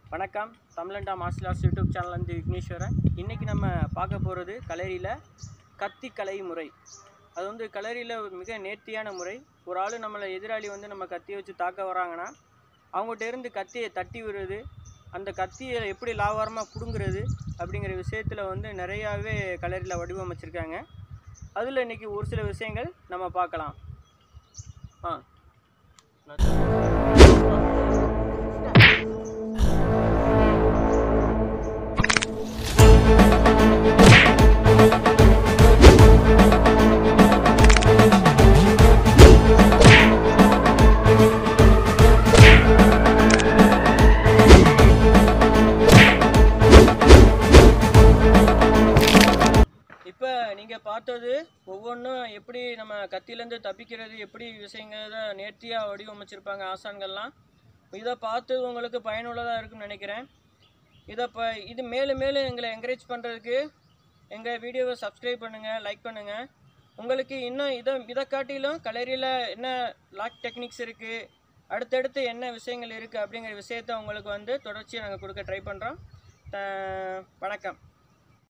வணக்கம் தமிழண்டா martial arts YouTube சேனல்லேருந்து விக்னேஸ்வரன் இன்றைக்கி நம்ம பார்க்க போகிறது கலரியில் கத்தி கலை முறை அது வந்து கலரியில் மிக நேர்த்தியான முறை ஒரு ஆள் நம்மளை எதிராளி வந்து நம்ம கத்தியை வச்சு தாக்க வராங்கன்னா அவங்ககிட்ட இருந்து கத்தியை தட்டி விடுறது அந்த கத்தியை எப்படி லாவாரமாக பிடுங்குறது அப்படிங்கிற விஷயத்தில் வந்து நிறையாவே கலரியில் வடிவமைச்சிருக்காங்க அதில் இன்றைக்கி ஒரு சில விஷயங்கள் நம்ம பார்க்கலாம் ஆ இப்போ நீங்கள் பார்த்தது ஒவ்வொன்றும் எப்படி நம்ம கத்தியிலேருந்து தப்பிக்கிறது எப்படி விஷயங்களை நேர்த்தியாக வடிவமைச்சிருப்பாங்க ஆசான்கள்லாம் இதை பார்த்து உங்களுக்கு பயனுள்ளதாக இருக்கும்னு நினைக்கிறேன் இதை இப்போ இது மேலும் மேலும் எங்களை என்கரேஜ் பண்ணுறதுக்கு எங்கள் வீடியோவை சப்ஸ்கிரைப் பண்ணுங்கள் லைக் பண்ணுங்கள் உங்களுக்கு இன்னும் இதை இதை காட்டிலும் கலரியில் என்ன லாக் டெக்னிக்ஸ் இருக்குது அடுத்தடுத்து என்ன விஷயங்கள் இருக்குது அப்படிங்கிற விஷயத்த உங்களுக்கு வந்து தொடர்ச்சியாக நாங்கள் கொடுக்க ட்ரை பண்ணுறோம் வணக்கம்